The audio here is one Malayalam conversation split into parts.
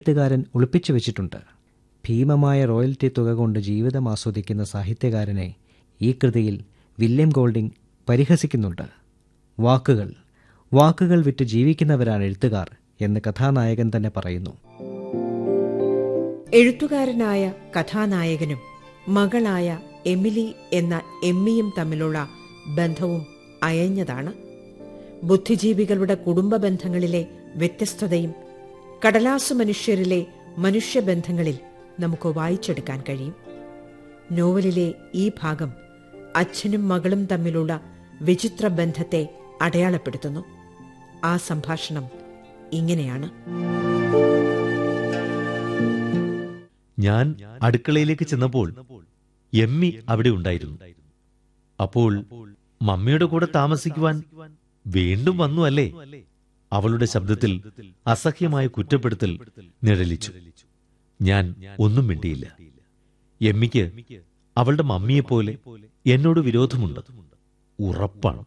എഴുത്തുകാരൻ ഒളിപ്പിച്ചു വെച്ചിട്ടുണ്ട് ഭീമമായ റോയൽറ്റി തുക കൊണ്ട് ജീവിതം ആസ്വദിക്കുന്ന സാഹിത്യകാരനെ ഈ കൃതിയിൽ വില്യം ഗോൾഡിംഗ് പരിഹസിക്കുന്നുണ്ട് വാക്കുകൾ വാക്കുകൾ വിറ്റ് ജീവിക്കുന്നവരാണ് എഴുത്തുകാർ എന്ന് കഥാനായകൻ തന്നെ പറയുന്നു എഴുത്തുകാരനായ കഥാനായകനും മകളായ എമിലി എന്ന എമ്മിയും തമ്മിലുള്ള ബന്ധവും അയഞ്ഞതാണ് ബുദ്ധിജീവികളുടെ കുടുംബ ബന്ധങ്ങളിലെ വ്യത്യസ്തതയും കടലാസു മനുഷ്യരിലെ മനുഷ്യബന്ധങ്ങളിൽ നമുക്ക് വായിച്ചെടുക്കാൻ കഴിയും നോവലിലെ ഈ ഭാഗം അച്ഛനും മകളും തമ്മിലുള്ള വിചിത്ര ബന്ധത്തെ അടയാളപ്പെടുത്തുന്നു ആ സംഭാഷണം ഇങ്ങനെയാണ് ഞാൻ അടുക്കളയിലേക്ക് ചെന്നപ്പോൾ എമ്മി അവിടെ ഉണ്ടായിരുന്നു അപ്പോൾ മമ്മിയുടെ കൂടെ താമസിക്കുവാൻ വീണ്ടും വന്നു അല്ലേ അവളുടെ ശബ്ദത്തിൽ അസഹ്യമായ കുറ്റപ്പെടുത്തൽ നിഴലിച്ചു ഞാൻ ഒന്നും മിണ്ടിയില്ല എമ്മിക്ക് അവളുടെ മമ്മിയെപ്പോലെ എന്നോട് വിരോധമുണ്ട് ഉറപ്പാണ്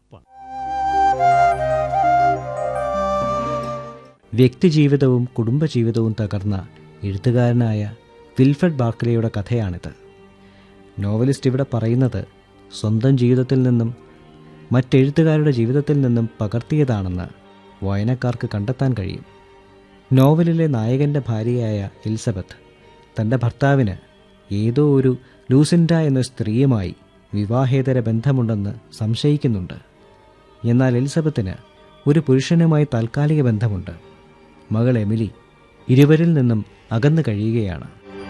വ്യക്തിജീവിതവും കുടുംബജീവിതവും തകർന്ന എഴുത്തുകാരനായ വിൽഫ്രഡ് ബാർക്കലിയുടെ കഥയാണിത് നോവലിസ്റ്റ് ഇവിടെ പറയുന്നത് സ്വന്തം ജീവിതത്തിൽ നിന്നും മറ്റെഴുത്തുകാരുടെ ജീവിതത്തിൽ നിന്നും പകർത്തിയതാണെന്ന് വായനക്കാർക്ക് കണ്ടെത്താൻ കഴിയും നോവലിലെ നായകൻ്റെ ഭാര്യയായ എലിസബത്ത് തൻ്റെ ഭർത്താവിന് ഏതോ ഒരു ലൂസിൻഡ എന്ന സ്ത്രീയുമായി വിവാഹേതര ബന്ധമുണ്ടെന്ന് സംശയിക്കുന്നുണ്ട് എന്നാൽ എലിസബത്തിന് ഒരു പുരുഷനുമായി താൽക്കാലിക ബന്ധമുണ്ട് മകൾ എമിലി ഇരുവരിൽ നിന്നും അകന്നു കഴിയുകയാണ്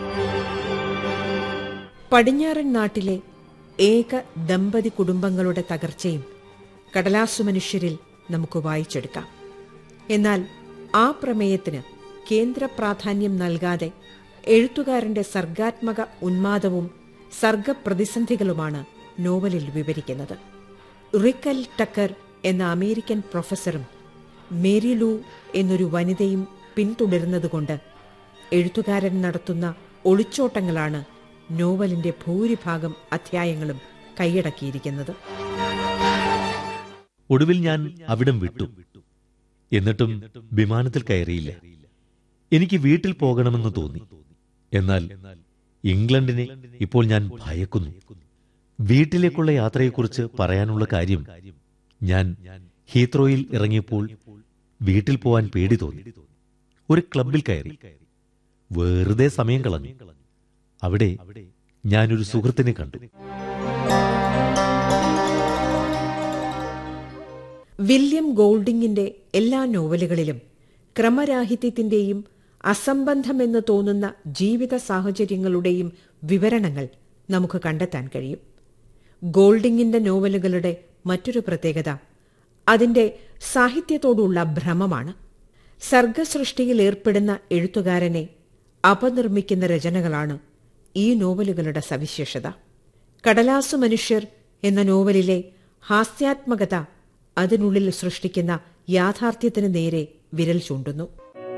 പടിഞ്ഞാറൻ നാട്ടിലെ ഏക ദമ്പതി കുടുംബങ്ങളുടെ തകർച്ചയും കടലാസു മനുഷ്യരിൽ നമുക്ക് വായിച്ചെടുക്കാം എന്നാൽ ആ പ്രമേയത്തിന് കേന്ദ്ര പ്രാധാന്യം നൽകാതെ എഴുത്തുകാരന്റെ സർഗാത്മക ഉന്മാദവും സർഗപ്രതിസന്ധികളുമാണ് നോവലിൽ വിവരിക്കുന്നത് റിക്കൽ ടക്കർ എന്ന അമേരിക്കൻ പ്രൊഫസറും മേരി ലൂ എന്നൊരു വനിതയും പിന്തുടരുന്നതുകൊണ്ട് എഴുത്തുകാരൻ നടത്തുന്ന ഒളിച്ചോട്ടങ്ങളാണ് നോവലിന്റെ ഭൂരിഭാഗം അധ്യായങ്ങളും കൈയടക്കിയിരിക്കുന്നത് ഒടുവിൽ ഞാൻ അവിടം വിട്ടു എന്നിട്ടും വിമാനത്തിൽ കയറിയില്ല എനിക്ക് വീട്ടിൽ പോകണമെന്ന് തോന്നി എന്നാൽ ഇംഗ്ലണ്ടിനെ ഇപ്പോൾ ഞാൻ ഭയക്കുന്നു വീട്ടിലേക്കുള്ള യാത്രയെക്കുറിച്ച് പറയാനുള്ള കാര്യം ഞാൻ ഹീത്രോയിൽ ഇറങ്ങിയപ്പോൾ വീട്ടിൽ പോവാൻ പേടി തോന്നി ഒരു ക്ലബിൽ കയറി വെറുതെ സമയം കളഞ്ഞു അവിടെ ഞാനൊരു സുഹൃത്തിനെ കണ്ടു വില്യം ഗോൾഡിങ്ങിന്റെ എല്ലാ നോവലുകളിലും ക്രമരാഹിത്യത്തിന്റെയും അസംബന്ധമെന്ന് തോന്നുന്ന ജീവിത സാഹചര്യങ്ങളുടെയും വിവരണങ്ങൾ നമുക്ക് കണ്ടെത്താൻ കഴിയും ഗോൾഡിങ്ങിന്റെ നോവലുകളുടെ മറ്റൊരു പ്രത്യേകത അതിന്റെ സാഹിത്യത്തോടുള്ള ഭ്രമമാണ് സർഗസൃഷ്ടിയിൽ ഏർപ്പെടുന്ന എഴുത്തുകാരനെ അപനിർമ്മിക്കുന്ന രചനകളാണ് ഈ നോവലുകളുടെ സവിശേഷത കടലാസു മനുഷ്യർ എന്ന നോവലിലെ ഹാസ്യാത്മകത അതിനുള്ളിൽ സൃഷ്ടിക്കുന്ന യാഥാർത്ഥ്യത്തിന് നേരെ വിരൽ ചൂണ്ടുന്നു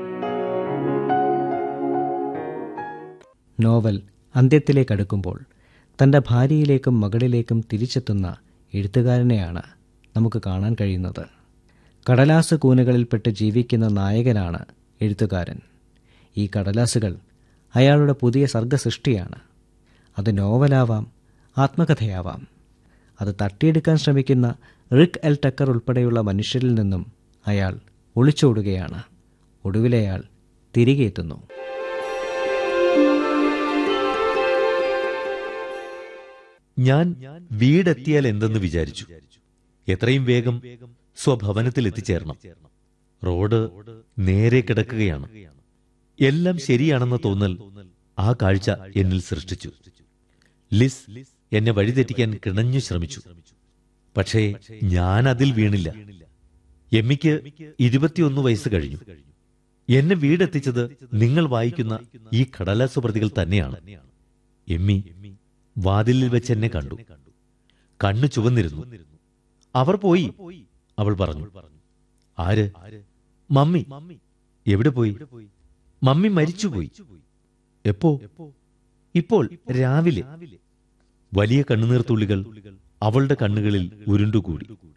നോവൽ അന്ത്യത്തിലേക്കടുക്കുമ്പോൾ തൻ്റെ ഭാര്യയിലേക്കും മകളിലേക്കും തിരിച്ചെത്തുന്ന എഴുത്തുകാരനെയാണ് നമുക്ക് കാണാൻ കഴിയുന്നത് കടലാസ് കൂനുകളിൽപ്പെട്ട് ജീവിക്കുന്ന നായകനാണ് എഴുത്തുകാരൻ ഈ കടലാസുകൾ അയാളുടെ പുതിയ സർഗസൃഷ്ടിയാണ് അത് നോവലാവാം ആത്മകഥയാവാം അത് തട്ടിയെടുക്കാൻ ശ്രമിക്കുന്ന റിക് എൽ ടക്കർ ഉൾപ്പെടെയുള്ള മനുഷ്യരിൽ നിന്നും അയാൾ ഒളിച്ചോടുകയാണ് ഒടുവിലയാൾ തിരികെ എത്തുന്നു ഞാൻ വീടെത്തിയാൽ എന്തെന്ന് വിചാരിച്ചു എത്രയും വേഗം സ്വഭവനത്തിൽ എത്തിച്ചേരണം റോഡ് നേരെ കിടക്കുകയാണ് എല്ലാം ശരിയാണെന്ന തോന്നൽ ആ കാഴ്ച എന്നിൽ സൃഷ്ടിച്ചു ലിസ് എന്നെ വഴിതെറ്റിക്കാൻ കിണഞ്ഞു ശ്രമിച്ചു പക്ഷേ ഞാൻ അതിൽ വീണില്ല എമ്മിക്ക് ഇരുപത്തിയൊന്ന് വയസ്സ് കഴിഞ്ഞു എന്നെ വീടെത്തിച്ചത് നിങ്ങൾ വായിക്കുന്ന ഈ കടലാസു പ്രതികൾ തന്നെയാണ് എമ്മി വാതിലിൽ വെച്ച് എന്നെ കണ്ടു കണ്ണു ചുവന്നിരുന്നു അവർ പോയി അവൾ പറഞ്ഞു ആര് മമ്മി എവിടെ പോയി മമ്മി മരിച്ചുപോയി എപ്പോ ഇപ്പോൾ രാവിലെ വലിയ കണ്ണുനീർത്തുള്ളികൾ അവളുടെ കണ്ണുകളിൽ ഉരുണ്ടുകൂടി